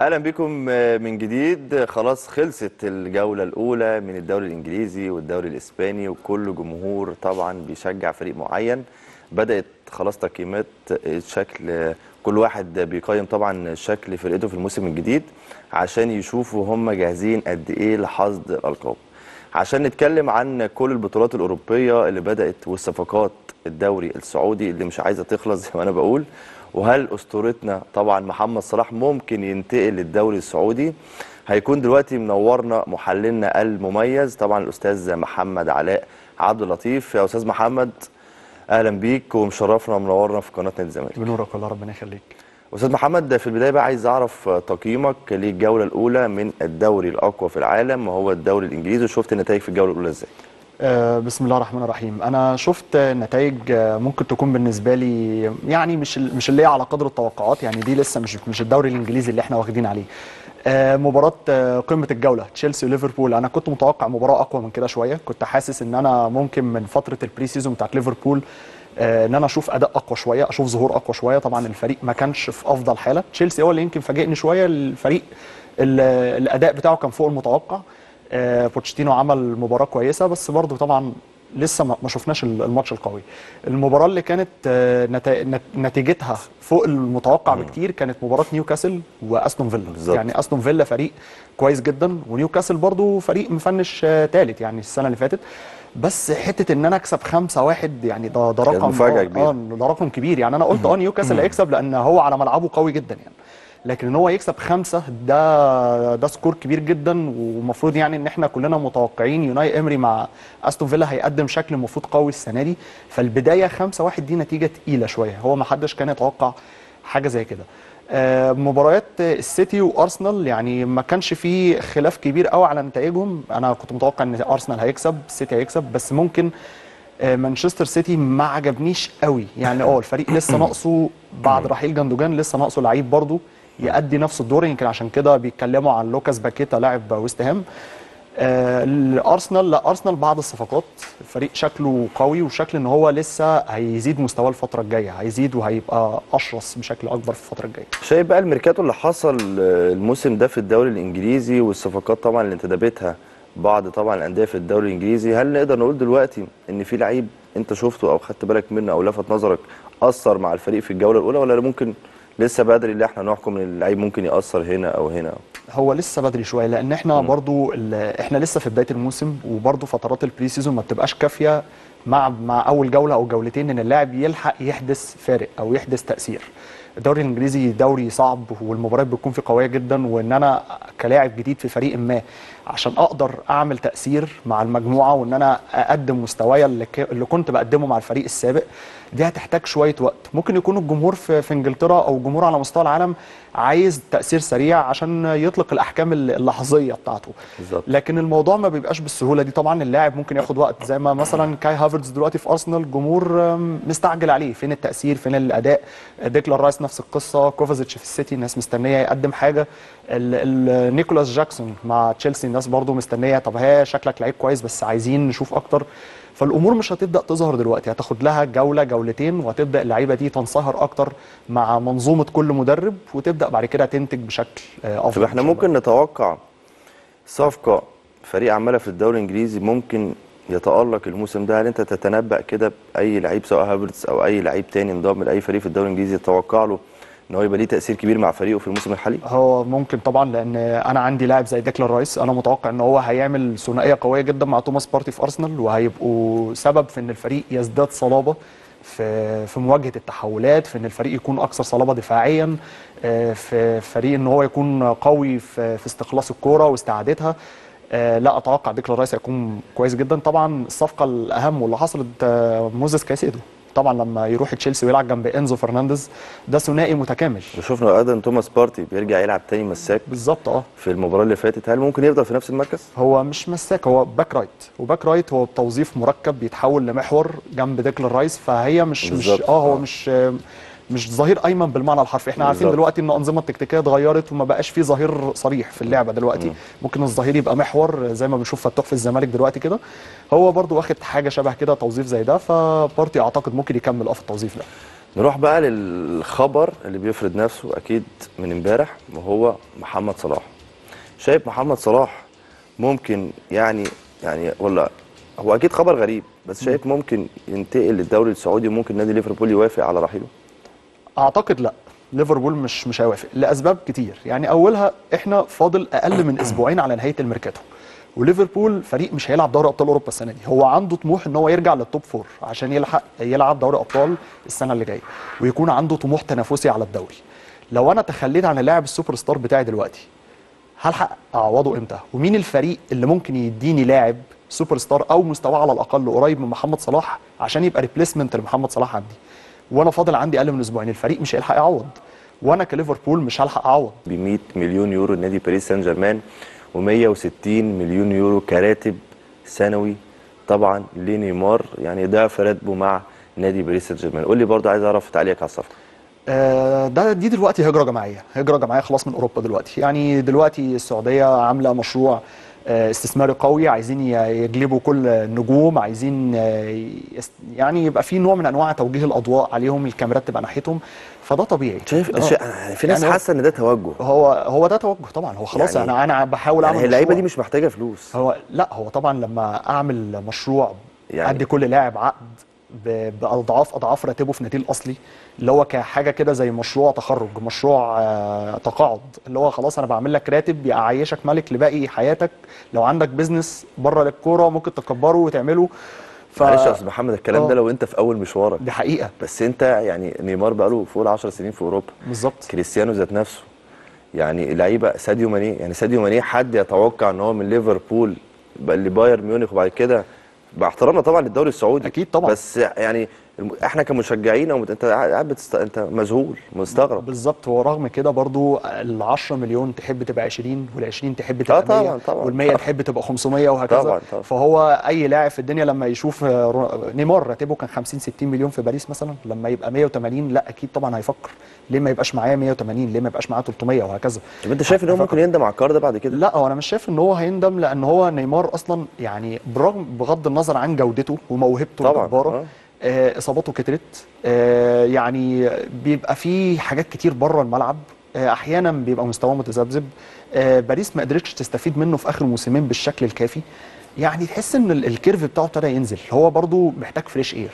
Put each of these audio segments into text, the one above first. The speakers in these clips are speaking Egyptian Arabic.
اهلا بكم من جديد خلاص خلصت الجوله الاولى من الدوري الانجليزي والدوري الاسباني وكل جمهور طبعا بيشجع فريق معين بدات خلاص تقييمات الشكل كل واحد بيقيم طبعا شكل فرقته في الموسم الجديد عشان يشوفوا هم جاهزين قد ايه لحصد الالقاب عشان نتكلم عن كل البطولات الاوروبيه اللي بدات والصفقات الدوري السعودي اللي مش عايزه تخلص زي ما انا بقول وهل اسطورتنا طبعا محمد صلاح ممكن ينتقل للدوري السعودي هيكون دلوقتي منورنا محللنا المميز طبعا الاستاذ محمد علاء عبد اللطيف يا استاذ محمد اهلا بيك ومشرفنا ومنورنا في قناه نادي الزمالك بنورك والله ربنا يخليك استاذ محمد في البدايه بقى عايز اعرف تقييمك للجوله الاولى من الدوري الاقوى في العالم وهو الدوري الانجليزي وشفت النتائج في الجوله الاولى ازاي آه بسم الله الرحمن الرحيم انا شفت نتائج آه ممكن تكون بالنسبه لي يعني مش مش اللي هي على قدر التوقعات يعني دي لسه مش مش الدوري الانجليزي اللي احنا واخدين عليه آه مباراه قمه الجوله تشيلسي وليفربول انا كنت متوقع مباراه اقوى من كده شويه كنت حاسس ان انا ممكن من فتره البري سيزون بتاعت ليفربول ان انا اشوف اداء اقوى شويه اشوف ظهور اقوى شويه طبعا الفريق ما كانش في افضل حاله تشيلسي هو اللي يمكن فاجئني شويه الفريق الاداء بتاعه كان فوق المتوقع بوتشيتينو عمل مباراه كويسه بس برضه طبعا لسه ما شفناش الماتش القوي المباراه اللي كانت نتيجتها فوق المتوقع بكتير كانت مباراه نيوكاسل واستون فيلا بالزبط. يعني استون فيلا فريق كويس جدا ونيوكاسل برضه فريق مفنش ثالث يعني السنه اللي فاتت بس حته ان انا اكسب 5 1 يعني ده ده رقم مفاجاه كبيره اه ده رقم كبير يعني انا قلت اه نيوكاسل هيكسب لان هو على ملعبه قوي جدا يعني لكن ان هو يكسب خمسه ده ده سكور كبير جدا ومفروض يعني ان احنا كلنا متوقعين يوناي امري مع استون فيلا هيقدم شكل المفروض قوي السنه دي فالبدايه 5 1 دي نتيجه تقيله شويه هو ما حدش كان يتوقع حاجه زي كده آه مباريات السيتي وارسنال يعني ما كانش في خلاف كبير قوي على نتائجهم انا كنت متوقع ان ارسنال هيكسب السيتي هيكسب بس ممكن آه مانشستر سيتي ما عجبنيش قوي يعني اه الفريق لسه ناقصه بعد رحيل جندوجان لسه ناقصه لعيب برضه يأدي نفس الدور يمكن عشان كده بيتكلموا عن لوكاس باكيتا لاعب ويست هام آه الارسنال لا ارسنال بعد الصفقات الفريق شكله قوي وشكل ان هو لسه هيزيد مستواه الفتره الجايه هيزيد وهيبقى اشرس بشكل اكبر في الفتره الجايه شايف بقى الميركاتو اللي حصل الموسم ده في الدوري الانجليزي والصفقات طبعا اللي انتدبتها بعض طبعا الانديه في الدوري الانجليزي هل نقدر نقول دلوقتي ان في لعيب انت شفته او خدت بالك منه او لفت نظرك اثر مع الفريق في الجوله الاولى ولا ممكن لسه بدري اللي احنا نحكم ان اللعيب ممكن ياثر هنا او هنا هو لسه بدري شويه لان احنا م. برضو احنا لسه في بدايه الموسم وبرضو فترات البري سيزون ما بتبقاش كافيه مع مع اول جوله او جولتين ان اللاعب يلحق يحدث فارق او يحدث تاثير الدوري الانجليزي دوري صعب والمباريات بتكون فيه قويه جدا وان انا كلاعب جديد في فريق ما عشان اقدر اعمل تاثير مع المجموعه وان انا اقدم مستوايا اللي, اللي كنت بقدمه مع الفريق السابق دي هتحتاج شويه وقت ممكن يكون الجمهور في, في انجلترا او الجمهور على مستوى العالم عايز تاثير سريع عشان يطلق الاحكام اللحظيه بتاعته بالزبط. لكن الموضوع ما بيبقاش بالسهوله دي طبعا اللاعب ممكن ياخد وقت زي ما مثلا كاي هافرتز دلوقتي في ارسنال الجمهور مستعجل عليه فين التاثير فين الاداء ديكلان رايس نفس القصه كوفازيتش في السيتي الناس مستنيه يقدم حاجه نيكولاس جاكسون مع تشيلسي الناس برضو مستنيه طب هي شكلك لعيب كويس بس عايزين نشوف اكتر فالامور مش هتبدا تظهر دلوقتي هتاخد لها جوله جولتين وهتبدا اللعيبه دي تنصهر اكتر مع منظومه كل مدرب وتبدا بعد كده تنتج بشكل افضل طب احنا ممكن نتوقع صفقه فريق عماله في الدوري الانجليزي ممكن يتالق الموسم ده هل انت تتنبأ كده باي لعيب سواء هافرتس او اي لعيب تاني انضم لاي فريق في الدوري الانجليزي تتوقع له ان هو يبقى ليه تاثير كبير مع فريقه في الموسم الحالي هو ممكن طبعا لان انا عندي لاعب زي ديكلان رايس انا متوقع ان هو هيعمل ثنائيه قويه جدا مع توماس بارتي في ارسنال وهيبقوا سبب في ان الفريق يزداد صلابه في في مواجهه التحولات في ان الفريق يكون اكثر صلابه دفاعيا في فريق ان هو يكون قوي في, في استخلاص الكوره واستعادتها لا اتوقع ديكلان رايس هيكون كويس جدا طبعا الصفقه الاهم واللي حصلت موزيس كايسيدو طبعا لما يروح تشيلسي ويلعب جنب انزو فرنانديز ده ثنائي متكامل وشفنا ادم توماس بارتي بيرجع يلعب تاني مساك بالظبط اه في المباراه اللي فاتت هل ممكن يفضل في نفس المركز هو مش مساك هو باك رايت وباك رايت هو بتوظيف مركب بيتحول لمحور جنب ديكلان رايس فهي مش مش اه هو مش مش ظهير ايمن بالمعنى الحرفي احنا عارفين بالظبط. دلوقتي ان الانظمه التكتيكيه اتغيرت وما بقاش في ظهير صريح في اللعبه دلوقتي مم. ممكن الظهير يبقى محور زي ما بنشوف فتوح في الزمالك دلوقتي كده هو برضو واخد حاجه شبه كده توظيف زي ده فبارتي اعتقد ممكن يكمل اه في التوظيف ده نروح بقى للخبر اللي بيفرض نفسه اكيد من امبارح وهو محمد صلاح شايف محمد صلاح ممكن يعني يعني ولا هو اكيد خبر غريب بس شايف ممكن ينتقل للدوري السعودي وممكن نادي ليفربول يوافق على رحيله اعتقد لا ليفربول مش مش هيوافق لاسباب كتير يعني اولها احنا فاضل اقل من اسبوعين على نهايه الميركاتو وليفربول فريق مش هيلعب دوري ابطال اوروبا السنه دي هو عنده طموح ان هو يرجع للتوب فور عشان يلحق يلعب دوري ابطال السنه اللي جايه ويكون عنده طموح تنافسي على الدوري لو انا تخليت عن اللاعب السوبر ستار بتاعي دلوقتي هلحق اعوضه امتى ومين الفريق اللي ممكن يديني لاعب سوبر ستار او مستواه على الاقل قريب من محمد صلاح عشان يبقى ريبليسمنت لمحمد صلاح عندي وانا فاضل عندي اقل من اسبوعين الفريق مش هيلحق يعوض وانا كليفربول مش هلحق اعوض ب 100 مليون يورو نادي باريس سان جيرمان و160 مليون يورو كراتب سنوي طبعا لنيمار يعني ضعف راتبه مع نادي باريس سان جيرمان قول لي برضه عايز اعرف تعليقك على الصفقه آه، ده دي دلوقتي هجره جماعيه هجره جماعيه خلاص من اوروبا دلوقتي يعني دلوقتي السعوديه عامله مشروع آه، استثماري قوي عايزين ي- يجلبوا كل النجوم عايزين آه، يست- يعني يبقى في نوع من انواع توجيه الاضواء عليهم الكاميرات تبقى ناحيتهم فده طبيعي شايف آه. شا... في ناس يعني هو- حاسه ان ده توجه هو هو ده توجه طبعا هو خلاص يعني- انا انا بحاول يعني اعمل هي اللعيبه مشروع. دي مش محتاجه فلوس هو لا هو طبعا لما اعمل مشروع يعني- يعني ادي كل لاعب عقد ب- باضعاف اضعاف راتبه في ناديه الاصلي اللي هو كحاجه كده زي مشروع تخرج مشروع آه، تقاعد اللي هو خلاص انا بعمل لك راتب يعيشك ملك لباقي حياتك لو عندك بيزنس بره الكوره ممكن تكبره وتعمله ف معلش يا استاذ محمد الكلام ده آه. لو انت في اول مشوارك دي حقيقه بس انت يعني نيمار بقاله فوق ال 10 سنين في اوروبا بالظبط كريستيانو ذات نفسه يعني لعيبه ساديو ماني يعني ساديو ماني حد يتوقع ان هو من ليفربول بقى لبايرن ميونخ وبعد كده باحترامنا طبعا للدوري السعودي أكيد طبعا. بس يعني الم- احنا كمشجعين او مت- انت قاعد بتست... انت مذهول مستغرب بالظبط ورغم كده برضو ال 10 مليون تحب تبقى 20 وال 20 تحب تبقى طبعاً، 100 طبعاً. وال 100 تحب تبقى 500 وهكذا طبعاً، طبعاً. فهو اي لاعب في الدنيا لما يشوف آه، رو- نيمار راتبه كان 50 60 مليون في باريس مثلا لما يبقى 180 لا اكيد طبعا هيفكر ليه ما يبقاش معايا 180 ليه ما يبقاش معايا 300 وهكذا طب انت شايف ان هو هيفكر. ممكن يندم على القرار ده بعد كده لا هو انا مش شايف ان هو هيندم لان هو نيمار اصلا يعني برغم بغض النظر عن جودته وموهبته طبعاً، الجباره آه. آه، اصاباته كترت آه، يعني بيبقى في حاجات كتير بره الملعب آه، احيانا بيبقى مستواه متذبذب آه، باريس ما قدرتش تستفيد منه في اخر موسمين بالشكل الكافي يعني تحس ان ال- الكيرف بتاعه ابتدى ينزل هو برضو محتاج فريش اير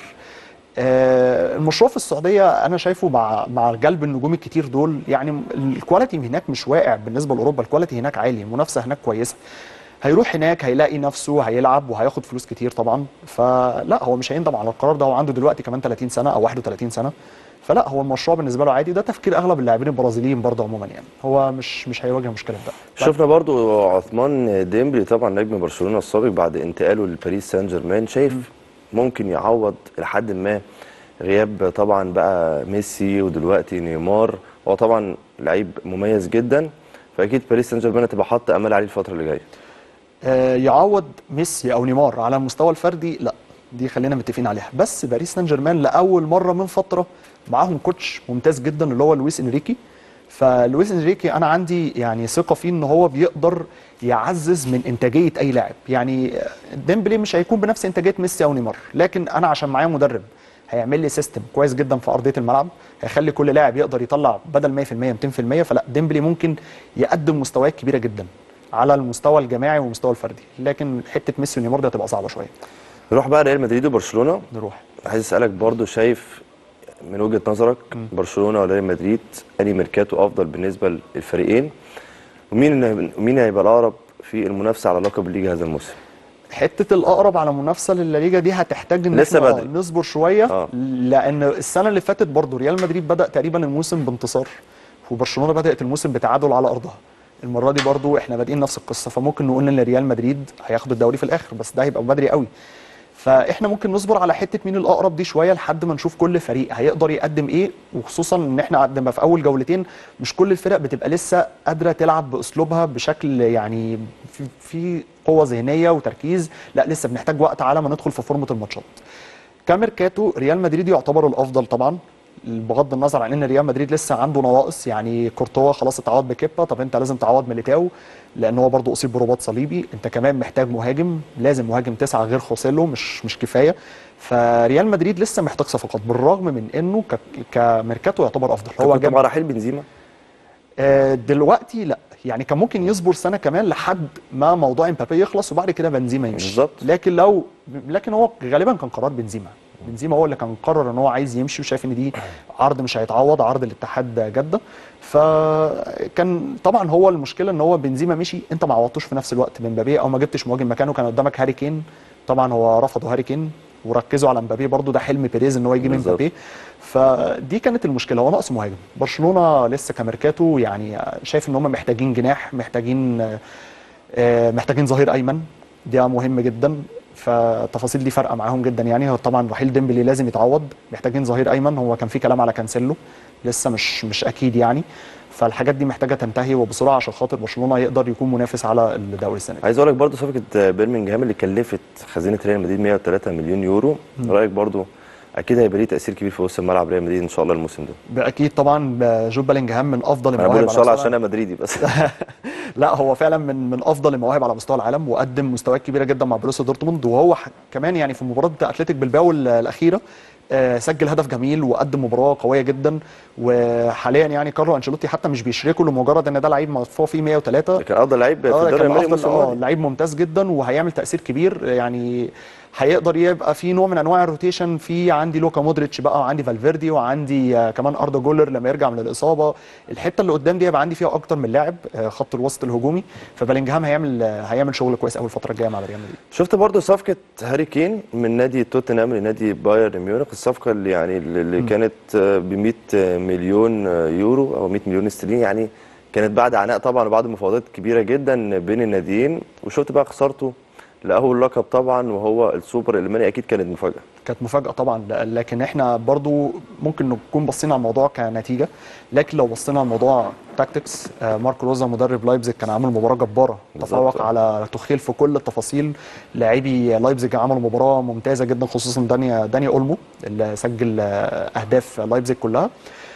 آه، المشروع في السعوديه انا شايفه مع مع جلب النجوم الكتير دول يعني الكواليتي هناك مش واقع بالنسبه لاوروبا الكواليتي هناك عالي المنافسه هناك كويسه هيروح هناك هيلاقي نفسه هيلعب وهياخد فلوس كتير طبعا فلا هو مش هيندم على القرار ده هو عنده دلوقتي كمان 30 سنه او 31 سنه فلا هو المشروع بالنسبه له عادي ده تفكير اغلب اللاعبين البرازيليين برضه عموما يعني هو مش مش هيواجه مشكله في ده شفنا برضو عثمان ديمبلي طبعا نجم برشلونه السابق بعد انتقاله لباريس سان جيرمان شايف ممكن يعوض لحد ما غياب طبعا بقى ميسي ودلوقتي نيمار هو طبعا لعيب مميز جدا فاكيد باريس سان جيرمان هتبقى حاطه امال عليه الفتره اللي جايه آه، يعوض ميسي او نيمار على المستوى الفردي لا دي خلينا متفقين عليها بس باريس سان جيرمان لاول مره من فتره معاهم كوتش ممتاز جدا اللي هو لويس انريكي فلويس انريكي انا عندي يعني ثقه فيه ان هو بيقدر يعزز من انتاجيه اي لاعب يعني ديمبلي مش هيكون بنفس انتاجيه ميسي او نيمار لكن انا عشان معايا مدرب هيعمل لي سيستم كويس جدا في ارضيه الملعب هيخلي كل لاعب يقدر يطلع بدل 100% 200% فلا ديمبلي ممكن يقدم مستويات كبيره جدا على المستوى الجماعي والمستوى الفردي لكن حته ميسي ونيمار دي هتبقى صعبه شويه نروح بقى ريال مدريد وبرشلونه نروح عايز اسالك برضو شايف من وجهه نظرك برشلونه ولا ريال مدريد انهي ميركاتو افضل بالنسبه للفريقين ومين مين هيبقى الاقرب في المنافسه على لقب الليجا هذا الموسم حته الاقرب على منافسه للليجا دي هتحتاج ان لسه احنا آه بدري. نصبر شويه آه. لان السنه اللي فاتت برضو ريال مدريد بدا تقريبا الموسم بانتصار وبرشلونه بدات الموسم بتعادل على ارضها المره دي برضو احنا بادئين نفس القصه فممكن نقول ان ريال مدريد هياخد الدوري في الاخر بس ده هيبقى بدري قوي فاحنا ممكن نصبر على حته مين الاقرب دي شويه لحد ما نشوف كل فريق هيقدر يقدم ايه وخصوصا ان احنا قدمنا في اول جولتين مش كل الفرق بتبقى لسه قادره تلعب باسلوبها بشكل يعني في, في قوه ذهنيه وتركيز لا لسه بنحتاج وقت على ما ندخل في فورمه الماتشات كاميركاتو ريال مدريد يعتبر الافضل طبعا بغض النظر عن ان ريال مدريد لسه عنده نواقص يعني كورتوا خلاص اتعوض بكيبا طب انت لازم تعوض ميليتاو لان هو برضه اصيب برباط صليبي انت كمان محتاج مهاجم لازم مهاجم تسعه غير خوسيلو مش مش كفايه فريال مدريد لسه محتاج صفقات بالرغم من انه ك- كميركاتو يعتبر افضل هو هو جاب مع رحيل بنزيما آه، دلوقتي لا يعني كان ممكن يصبر سنه كمان لحد ما موضوع امبابي يخلص وبعد كده بنزيما يمشي بالظبط. لكن لو لكن هو غالبا كان قرار بنزيما بنزيما هو اللي كان قرر ان هو عايز يمشي وشايف ان دي عرض مش هيتعوض عرض الاتحاد جده فكان طبعا هو المشكله ان هو بنزيما مشي انت ما عوضتوش في نفس الوقت بمبابي او ما جبتش مهاجم مكانه كان قدامك هاري كين طبعا هو رفضوا هاري كين وركزوا على مبابي برضو ده حلم بيريز ان هو يجيب بالظبط. مبابي فدي كانت المشكله هو ناقص مهاجم برشلونه لسه كميركاتو يعني شايف ان هم محتاجين جناح محتاجين آه، محتاجين ظهير ايمن ده مهم جدا فالتفاصيل دي فارقه معاهم جدا يعني هو طبعا رحيل ديمبلي لازم يتعوض محتاجين ظهير ايمن هو كان في كلام على كانسيلو لسه مش مش اكيد يعني فالحاجات دي محتاجه تنتهي وبسرعه عشان خاطر برشلونه يقدر يكون منافس على الدوري السنه دي عايز اقول لك برضه صفقه بيرمنجهام اللي كلفت خزينه ريال مدريد 103 مليون يورو رايك برضه اكيد هيبقى ليه تاثير كبير في وسط الملعب ريال مدريد ان شاء الله الموسم ده اكيد طبعا جود بلينجهام من افضل انا المواهب بقول ان شاء الله على عشان مستوى- انا مدريدي بس لا هو فعلا من من افضل المواهب على مستوى العالم وقدم مستويات كبيره جدا مع بروسيا دورتموند وهو ح- كمان يعني في مباراه اتلتيك بالباو ال- الاخيره آه، سجل هدف جميل وقدم مباراه قويه جدا وحاليا يعني كارلو انشيلوتي حتى مش بيشركه لمجرد ان ده لعيب مدفوع فيه 103 كان افضل لعيب في اه الدوري كان الالماني افضل الموسم اه الماضي لعيب ممتاز جدا وهيعمل تاثير كبير يعني هيقدر يبقى في نوع من انواع الروتيشن في عندي لوكا مودريتش بقى وعندي فالفيردي وعندي آه، كمان اردا جولر لما يرجع من الاصابه الحته اللي قدام دي هيبقى عندي فيها اكتر من لاعب آه، خط الوسط الهجومي فبلينجهام هيعمل آه، هيعمل شغل كويس قوي الفتره الجايه مع ريال مدريد شفت برضه صفقه هاري كين من نادي توتنهام لنادي بايرن ميونخ الصفقه اللي يعني اللي كانت ب 100 مليون يورو او 100 مليون استرليني يعني كانت بعد عناء طبعا وبعد مفاوضات كبيره جدا بين الناديين وشفت بقى خسارته لاول لقب طبعا وهو السوبر الالماني اكيد كانت مفاجاه كانت مفاجاه طبعا ل- لكن احنا برضو ممكن نكون بصينا على الموضوع كنتيجه لكن لو بصينا على الموضوع تاكتكس آه، مارك روزا مدرب لايبزيج كان عامل مباراه جباره بالظبط. تفوق على توخيل في كل التفاصيل لاعبي لايبزيج عملوا مباراه ممتازه جدا خصوصا دانيا دانيا اولمو اللي سجل آه، اهداف لايبزيج كلها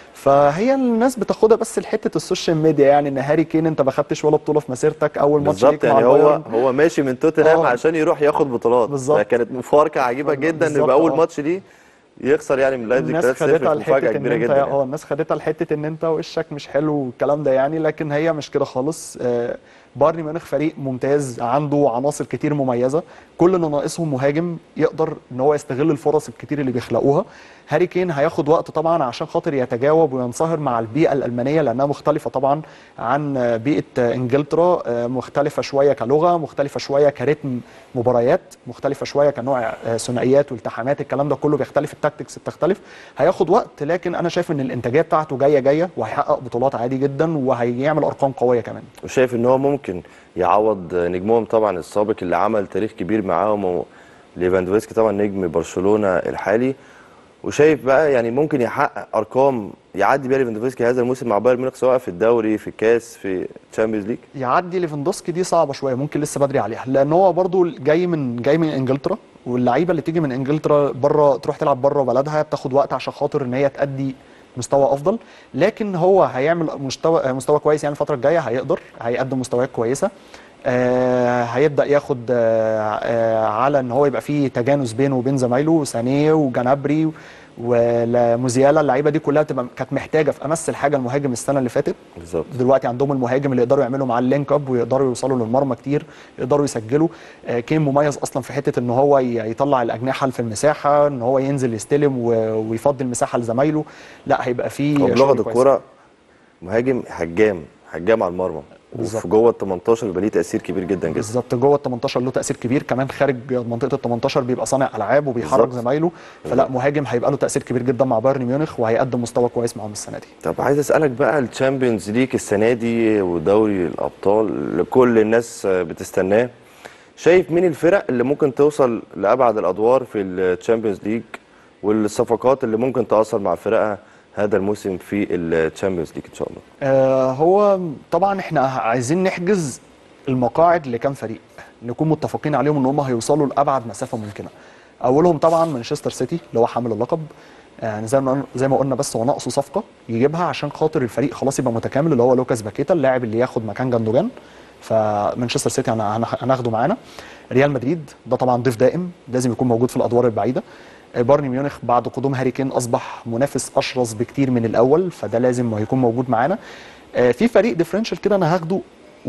فهي الناس بتاخدها بس لحته السوشيال ميديا يعني ان هاري كين انت ما خدتش ولا بطوله في مسيرتك اول ماتش بالظبط ليك مع يعني هو البايرن هو ماشي من توتنهام آه. عشان يروح ياخد بطولات بالظبط. فكانت مفارقه عجيبه جدا ان بالظبط، اول آه. ماتش ليه يخسر يعني من لايبزيج 3-0 الناس خدتها مفاجاه لحته ان كبيره انت جدا يعني. اه الناس خدتها لحته ان انت وشك مش حلو والكلام ده يعني لكن هي مش كده خالص آه، بايرن ميونخ فريق ممتاز عنده عناصر كتير مميزه كل اللي ناقصهم مهاجم يقدر ان هو يستغل الفرص الكتير اللي بيخلقوها هاري كين هياخد وقت طبعا عشان خاطر يتجاوب وينصهر مع البيئه الالمانيه لانها مختلفه طبعا عن آه، بيئه آه، انجلترا آه، مختلفه شويه كلغه مختلفه شويه كريتم مباريات مختلفه شويه كنوع آه، ثنائيات والتحامات الكلام ده كله بيختلف التاكتكس بتختلف هياخد وقت لكن انا شايف ان الانتاجيه بتاعته جايه جايه وهيحقق بطولات عادي جدا وهيعمل ارقام قويه كمان وشايف ان هو ممكن يعوض نجمهم طبعا السابق اللي عمل تاريخ كبير معاهم و- ليفاندوفسكي طبعا نجم برشلونه الحالي وشايف بقى يعني ممكن يحقق ارقام يعدي بيها ليفاندوفسكي هذا الموسم مع بايرن ميونخ سواء في الدوري في الكاس في تشامبيونز ليج يعدي ليفاندوسكي دي صعبه شويه ممكن لسه بدري عليها لان هو برضو جاي من جاي من انجلترا واللعيبه اللي تيجي من انجلترا بره تروح تلعب بره بلدها بتاخد وقت عشان خاطر ان هي تأدي مستوى افضل لكن هو هيعمل مستوى مستوى كويس يعني الفتره الجايه هيقدر هيقدم مستويات كويسه آه هيبدا ياخد آه آه على ان هو يبقى فيه تجانس بينه وبين زمايله سانيه وجنابري وموزيالا اللعيبه دي كلها تبقى كانت محتاجه في امس الحاجه المهاجم السنه اللي فاتت بالظبط دلوقتي عندهم المهاجم اللي يقدروا يعملوا معاه اللينك اب ويقدروا يوصلوا للمرمى كتير يقدروا يسجلوا آه، كين مميز اصلا في حته ان هو ي- يطلع الاجنحه في المساحه ان هو ينزل يستلم و- ويفضي المساحه لزمايله لا هيبقى فيه هو شغل بلغه كويس. الكوره مهاجم حجام حجام على المرمى بالظبط. وفي جوه ال 18 بيبقى ليه تاثير كبير جدا جدا بالظبط جوه ال 18 له تاثير كبير كمان خارج منطقه ال 18 بيبقى صانع العاب وبيحرك بالظبط. زمايله فلا مهاجم هيبقى له تاثير كبير جدا مع بايرن ميونخ وهيقدم مستوى كويس معاهم السنه دي طب عايز اسالك بقى الشامبيونز ليج السنه دي ودوري الابطال اللي كل الناس بتستناه شايف مين الفرق اللي ممكن توصل لابعد الادوار في الشامبيونز ليج والصفقات اللي ممكن تاثر مع فرقها هذا الموسم في الشامبيونز ليج ان شاء الله آه هو طبعا احنا عايزين نحجز المقاعد لكام فريق نكون متفقين عليهم ان هم هيوصلوا لابعد مسافه ممكنه اولهم طبعا مانشستر سيتي اللي هو حامل اللقب يعني زي ما زي ما قلنا بس هو ناقصه صفقه يجيبها عشان خاطر الفريق خلاص يبقى متكامل اللي هو لوكاس باكيتا اللاعب اللي ياخد مكان جندوجان فمانشستر سيتي هن- هن- هناخده معانا ريال مدريد ده طبعا ضيف دائم لازم يكون موجود في الادوار البعيده بايرن ميونخ بعد قدوم هاري كين اصبح منافس اشرس بكتير من الاول فده لازم هيكون موجود معانا آه، في فريق ديفرنشال كده انا هاخده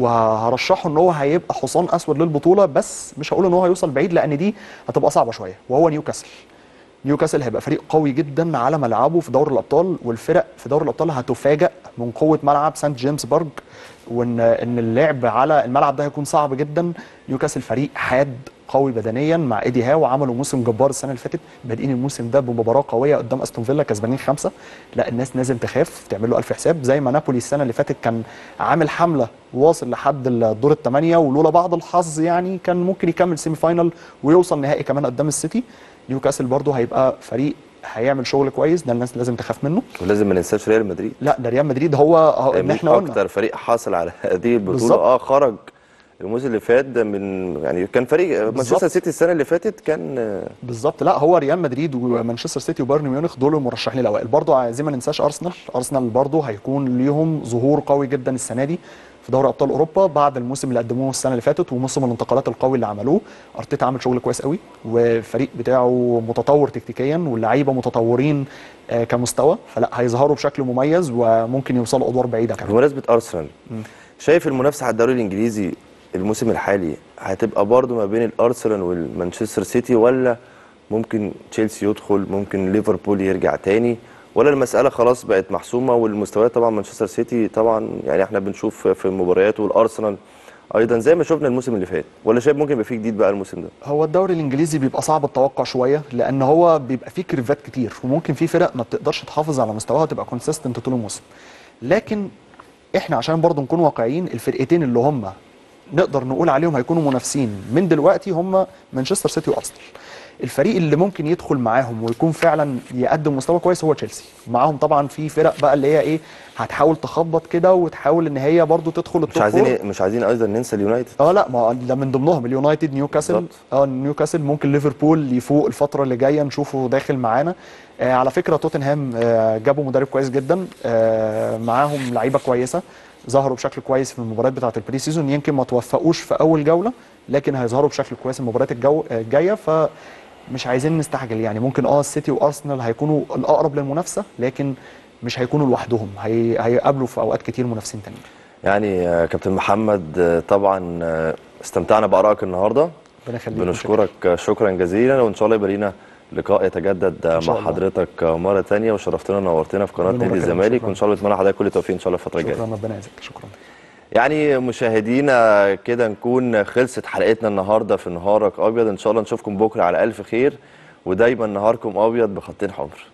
وهرشحه ان هو هيبقى حصان اسود للبطوله بس مش هقول ان هو هيوصل بعيد لان دي هتبقى صعبه شويه وهو نيوكاسل نيوكاسل هيبقى فريق قوي جدا على ملعبه في دوري الابطال والفرق في دوري الابطال هتفاجئ من قوه ملعب سانت جيمس بارك وان ان اللعب على الملعب ده هيكون صعب جدا نيوكاسل فريق حاد قوي بدنيا مع ايدي هاو عملوا موسم جبار السنه اللي فاتت بادئين الموسم ده بمباراه قويه قدام استون فيلا كسبانين خمسه لا الناس لازم تخاف تعمل له الف حساب زي ما نابولي السنه اللي فاتت كان عامل حمله واصل لحد الدور الثمانيه ولولا بعض الحظ يعني كان ممكن يكمل سيمي فاينال ويوصل نهائي كمان قدام السيتي نيوكاسل برضه هيبقى فريق هيعمل شغل كويس ده الناس لازم تخاف منه ولازم ما ننساش ريال مدريد لا ده ريال مدريد هو هو- ان مين احنا قلنا اكتر فريق حصل على هذه البطوله بالظبط. اه خرج الموسم اللي فات ده من يعني كان فريق مانشستر سيتي السنه اللي فاتت كان آه، بالظبط لا هو ريال مدريد ومانشستر سيتي وبايرن ميونخ دول المرشحين الاوائل برضه عايزين ما ننساش ارسنال ارسنال برضه هيكون ليهم ظهور قوي جدا السنه دي في دوري ابطال اوروبا بعد الموسم اللي قدموه السنه اللي فاتت وموسم الانتقالات القوي اللي عملوه ارتيتا عامل شغل كويس قوي والفريق بتاعه متطور تكتيكيا واللعيبه متطورين آه، كمستوى فلا هيظهروا بشكل مميز وممكن يوصلوا ادوار بعيده كمان بمناسبه ارسنال شايف المنافسه على الدوري الانجليزي الموسم الحالي هتبقى برضو ما بين الارسنال والمانشستر سيتي ولا ممكن تشيلسي يدخل ممكن ليفربول يرجع تاني ولا المساله خلاص بقت محسومه والمستويات طبعا مانشستر سيتي طبعا يعني احنا بنشوف في المباريات والارسنال ايضا زي ما شفنا الموسم اللي فات ولا شايف ممكن يبقى فيه جديد بقى الموسم ده هو الدوري الانجليزي بيبقى صعب التوقع شويه لان هو بيبقى فيه كيرفات كتير وممكن في فرق ما بتقدرش تحافظ على مستواها تبقى كونسيستنت طول الموسم لكن احنا عشان برضه نكون واقعيين الفرقتين اللي هم نقدر نقول عليهم هيكونوا منافسين من دلوقتي هم مانشستر سيتي وارسنال الفريق اللي ممكن يدخل معاهم ويكون فعلا يقدم مستوى كويس هو تشيلسي معاهم طبعا في فرق بقى اللي هي ايه هتحاول تخبط كده وتحاول ان هي برضه تدخل مش التوب عايزين فور. مش عايزين ايضا ننسى اليونايتد اه لا ما ده من ضمنهم اليونايتد نيوكاسل بالظبط. اه نيوكاسل ممكن ليفربول يفوق الفتره اللي جايه نشوفه داخل معانا آه على فكره توتنهام آه جابوا مدرب كويس جدا آه معاهم لعيبه كويسه ظهروا بشكل كويس في المباريات بتاعه البري سيزون يمكن ما توفقوش في اول جوله لكن هيظهروا بشكل كويس المباريات الجو آه، الجايه فمش عايزين نستعجل يعني ممكن اه السيتي وارسنال هيكونوا الاقرب للمنافسه لكن مش هيكونوا لوحدهم هي... هيقابلوا في اوقات كتير منافسين تانيين يعني آه، كابتن محمد آه، طبعا آه، استمتعنا بارائك النهارده ربنا يخليك بنشكرك شكرا جزيلا وان شاء الله يبقى لينا لقاء يتجدد إن شاء مع الله. حضرتك مره ثانيه وشرفتنا ونورتنا في قناه ربنا نادي يبارك فيك. الزمالك شكراً. وان شاء الله نتمنى لحضرتك كل التوفيق ان شاء الله الفتره الجايه شكرا ربنا يجزاك شكرا يعني مشاهدينا كده نكون خلصت حلقتنا النهارده في نهارك ابيض ان شاء الله نشوفكم بكره على الف خير ودايما نهاركم ابيض بخطين حمر